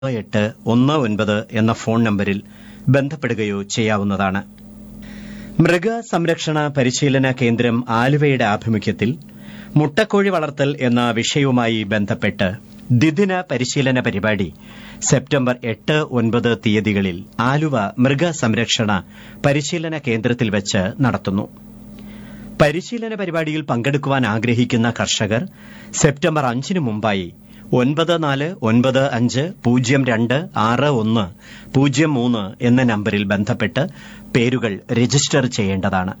എട്ട് ഒന്ന് ഒൻപത് എന്ന ഫോൺ നമ്പരിൽ ബന്ധപ്പെടുകയോ ചെയ്യാവുന്നതാണ് മൃഗസംരക്ഷണ പരിശീലന കേന്ദ്രം ആലുവയുടെ ആഭിമുഖ്യത്തിൽ മുട്ടക്കോഴി വളർത്തൽ എന്ന വിഷയവുമായി ബന്ധപ്പെട്ട് ദ്വിദിന പരിശീലന പരിപാടി സെപ്റ്റംബർ എട്ട് ഒൻപത് തീയതികളിൽ ആലുവ മൃഗസംരക്ഷണ പരിശീലന കേന്ദ്രത്തിൽ വെച്ച് നടത്തുന്നു പരിശീലന പരിപാടിയിൽ പങ്കെടുക്കുവാൻ ആഗ്രഹിക്കുന്ന കർഷകർ സെപ്റ്റംബർ അഞ്ചിന് മുമ്പായി ഒൻപത് നാല് ഒൻപത് അഞ്ച് പൂജ്യം രണ്ട് ആറ് ഒന്ന് പൂജ്യം മൂന്ന് എന്ന നമ്പരിൽ ബന്ധപ്പെട്ട് പേരുകൾ രജിസ്റ്റർ ചെയ്യേണ്ടതാണ്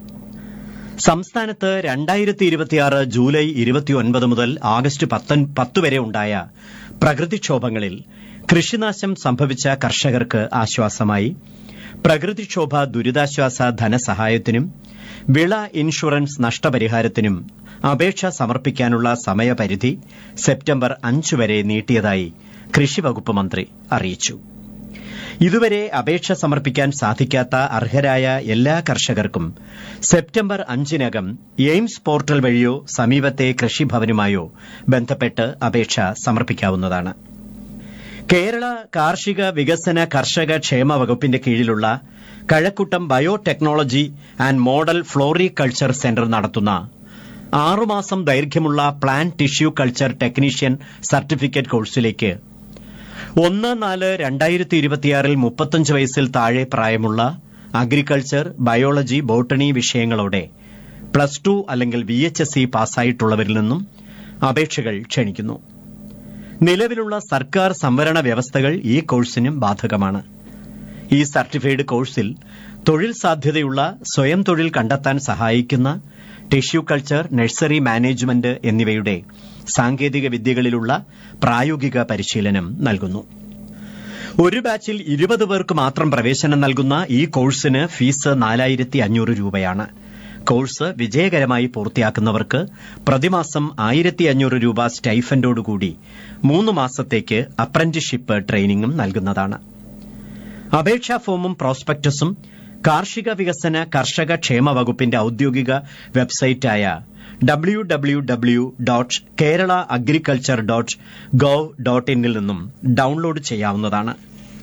സംസ്ഥാനത്ത് രണ്ടായിരത്തി ഇരുപത്തിയാറ് ജൂലൈ ഇരുപത്തിയൊൻപത് മുതൽ ആഗസ്റ്റ് പത്ത് വരെ ഉണ്ടായ പ്രകൃതിക്ഷോഭങ്ങളിൽ കൃഷിനാശം സംഭവിച്ച കർഷകർക്ക് ആശ്വാസമായി പ്രകൃതിക്ഷോഭ ദുരിതാശ്വാസ ധനസഹായത്തിനും വിള ഇൻഷുറൻസ് നഷ്ടപരിഹാരത്തിനും അപേക്ഷ സമർപ്പിക്കാനുള്ള സമയപരിധി സെപ്റ്റംബർ അഞ്ച് വരെ നീട്ടിയതായി കൃഷിവകുപ്പ് മന്ത്രി അറിയിച്ചു ഇതുവരെ അപേക്ഷ സമർപ്പിക്കാൻ സാധിക്കാത്ത അർഹരായ എല്ലാ കർഷകർക്കും സെപ്റ്റംബർ അഞ്ചിനകം എയിംസ് പോർട്ടൽ വഴിയോ സമീപത്തെ കൃഷിഭവനുമായോ ബന്ധപ്പെട്ട് അപേക്ഷ സമർപ്പിക്കാവുന്നതാണ് കേരള കാർഷിക വികസന കർഷക ക്ഷേമ വകുപ്പിന്റെ കീഴിലുള്ള Kazhakkoottam biotechnology and model floriculture centre നടത്തുന്ന ആറുമാസം ദൈർഘ്യമുള്ള plant tissue culture technician certificate കോഴ്സിലേക്ക് ഒന്ന് നാല് രണ്ടായിരത്തി ഇരുപത്തിയാറിൽ മുപ്പത്തഞ്ച് വയസ്സിൽ താഴെ പ്രായമുള്ള അഗ്രികൾച്ചർ ബയോളജി ബോട്ടണി വിഷയങ്ങളോടെ പ്ലസ് ടു അല്ലെങ്കിൽ വി എച്ച് എസ് സി പാസ്സായിട്ടുള്ളവരിൽ നിന്നും അപേക്ഷകൾ ക്ഷണിക്കുന്നു നിലവിലുള്ള സർക്കാർ സംവരണ വ്യവസ്ഥകൾ ഈ കോഴ്സിനും ബാധകമാണ് ഈ സർട്ടിഫൈഡ് കോഴ്സിൽ തൊഴിൽ സാധ്യതയുള്ള സ്വയം തൊഴിൽ കണ്ടെത്താൻ സഹായിക്കുന്ന ടിഷ്യൂ കൾച്ചർ നഴ്സറി മാനേജ്മെന്റ് എന്നിവയുടെ സാങ്കേതിക വിദ്യകളിലുള്ള പ്രായോഗിക പരിശീലനം നൽകുന്നു ഒരു ബാച്ചിൽ ഇരുപത് പേർക്ക് മാത്രം പ്രവേശനം നൽകുന്ന ഈ കോഴ്സിന് ഫീസ് നാലായിരത്തി അഞ്ഞൂറ് രൂപയാണ് കോഴ്സ് വിജയകരമായി പൂർത്തിയാക്കുന്നവർക്ക് പ്രതിമാസം ആയിരത്തി അഞ്ഞൂറ് രൂപ സ്റ്റൈഫൻഡോടുകൂടി മൂന്ന് മാസത്തേക്ക് അപ്രന്റീസ്ഷിപ്പ് ട്രെയിനിങ്ങും നൽകുന്നതാണ് അപേക്ഷാ ഫോമും പ്രോസ്പെക്ടസും കാർഷിക വികസന കർഷക ക്ഷേമ വകുപ്പിന്റെ ഔദ്യോഗിക വെബ്സൈറ്റായ W W W dot Kerala agriculture dot gov dot ഇന്നിൽ നിന്നും ഡൌൺലോഡ് ചെയ്യാവുന്നതാണ്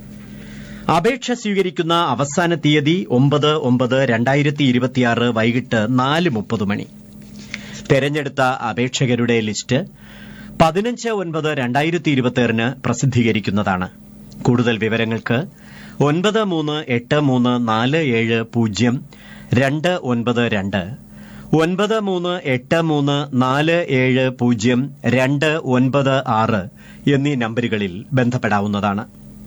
അപേക്ഷ സ്വീകരിക്കുന്ന അവസാന തീയതി ഒമ്പത് ഒമ്പത് രണ്ടായിരത്തി ഇരുപത്തിയാറ് വൈകിട്ട് നാല് മുപ്പത് മണി തെരഞ്ഞെടുത്ത അപേക്ഷകരുടെ ലിസ്റ്റ് പതിനഞ്ച് ഒൻപത് രണ്ടായിരത്തി ഇരുപത്തിയാറിന് പ്രസിദ്ധീകരിക്കുന്നതാണ് കൂടുതൽ വിവരങ്ങൾക്ക് ഒൻപത് മൂന്ന് എട്ട് മൂന്ന് നാല് ഏഴ് പൂജ്യം രണ്ട് ഒൻപത് രണ്ട് ഒൻപത് മൂന്ന് എട്ട് മൂന്ന് നാല് ഏഴ് പൂജ്യം രണ്ട് ഒൻപത് ആറ് എന്നീ നമ്പരുകളിൽ ബന്ധപ്പെടാവുന്നതാണ്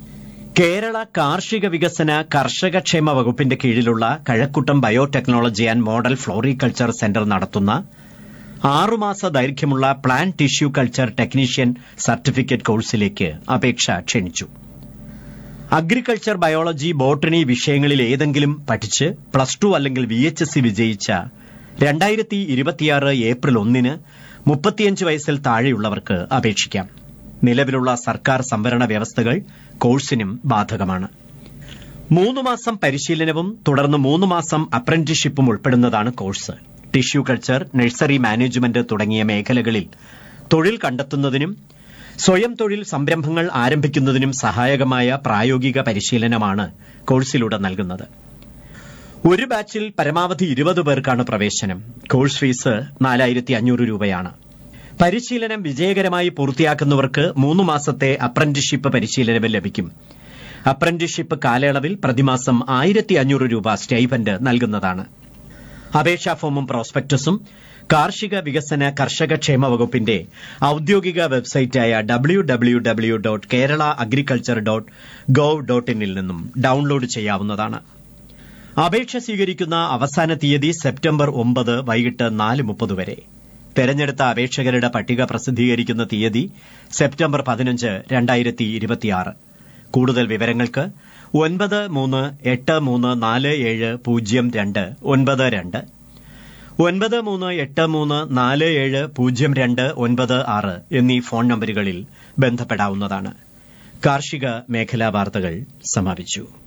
കേരള കാർഷിക വികസന കർഷക ക്ഷേമ വകുപ്പിന്റെ കീഴിലുള്ള Kazhakkoottam biotechnology and model floriculture centre നടത്തുന്ന ആറുമാസ ദൈർഘ്യമുള്ള plant tissue culture technician certificate കോഴ്സിലേക്ക് അപേക്ഷ ക്ഷണിച്ചു അഗ്രികൾച്ചർ ബയോളജി ബോട്ടണി വിഷയങ്ങളിൽ ഏതെങ്കിലും പഠിച്ച് പ്ലസ് ടു അല്ലെങ്കിൽ വി എച്ച് എസ് സി വിജയിച്ച രണ്ടായിരത്തി ഇരുപത്തിയാറ് ഏപ്രിൽ ഒന്നിന് മുപ്പത്തിയഞ്ച് വയസ്സിൽ താഴെയുള്ളവർക്ക് അപേക്ഷിക്കാം നിലവിലുള്ള സർക്കാർ സംവരണ വ്യവസ്ഥകൾ കോഴ്സിനും ബാധകമാണ് മൂന്ന് മാസം പരിശീലനവും തുടർന്ന് മൂന്ന് മാസം അപ്രന്റീസ്ഷിപ്പും ഉൾപ്പെടുന്നതാണ് course tissue culture nursery management തുടങ്ങിയ മേഖലകളിൽ തൊഴിൽ കണ്ടെത്തുന്നതിനും സ്വയം തൊഴിൽ സംരംഭങ്ങൾ ആരംഭിക്കുന്നതിനും സഹായകമായ പ്രായോഗിക പരിശീലനമാണ് കോഴ്സിലൂടെ നൽകുന്നത് ഒരു ബാച്ചിൽ പരമാവധി ഇരുപത് പേർക്കാണ് പ്രവേശനം കോഴ്സ് ഫീസ് നാലായിരത്തി അഞ്ഞൂറ് രൂപയാണ് പരിശീലനം വിജയകരമായി പൂർത്തിയാക്കുന്നവർക്ക് മൂന്ന് മാസത്തെ അപ്രന്റീസ്ഷിപ്പ് പരിശീലനം ലഭിക്കും അപ്രന്റീസ്ഷിപ്പ് കാലയളവിൽ പ്രതിമാസം ആയിരത്തി അഞ്ഞൂറ് രൂപ സ്റ്റൈഫന്റ് നൽകുന്നതാണ് അപേക്ഷാ ഫോമും പ്രോസ്പെക്ടസും കാർഷിക വികസന കർഷക ക്ഷേമ വകുപ്പിന്റെ ഔദ്യോഗിക വെബ്സൈറ്റായ W W W dot Kerala agriculture dot gov dot ഇന്നിൽ നിന്നും ഡൌൺലോഡ് ചെയ്യാവുന്നതാണ് അപേക്ഷ സ്വീകരിക്കുന്ന അവസാന തീയതി സെപ്റ്റംബർ ഒമ്പത് വൈകിട്ട് നാല് മുപ്പത് വരെ തെരഞ്ഞെടുത്ത അപേക്ഷകരുടെ പട്ടിക പ്രസിദ്ധീകരിക്കുന്ന തീയതി സെപ്റ്റംബർ പതിനഞ്ച് രണ്ടായിരത്തി ഇരുപത്തിയാറ് കൂടുതൽ വിവരങ്ങൾക്ക് ഒൻപത് മൂന്ന് എട്ട് മൂന്ന് നാല് ഏഴ് പൂജ്യം രണ്ട് ഒൻപത് രണ്ട് ഒൻപത് മൂന്ന് എട്ട് മൂന്ന് നാല് ഏഴ് പൂജ്യം രണ്ട് ഒൻപത് ആറ് എന്നീ ഫോൺ നമ്പരുകളിൽ ബന്ധപ്പെടാവുന്നതാണ് കാർഷിക മേഖലാ വാർത്തകൾ സമാപിച്ചു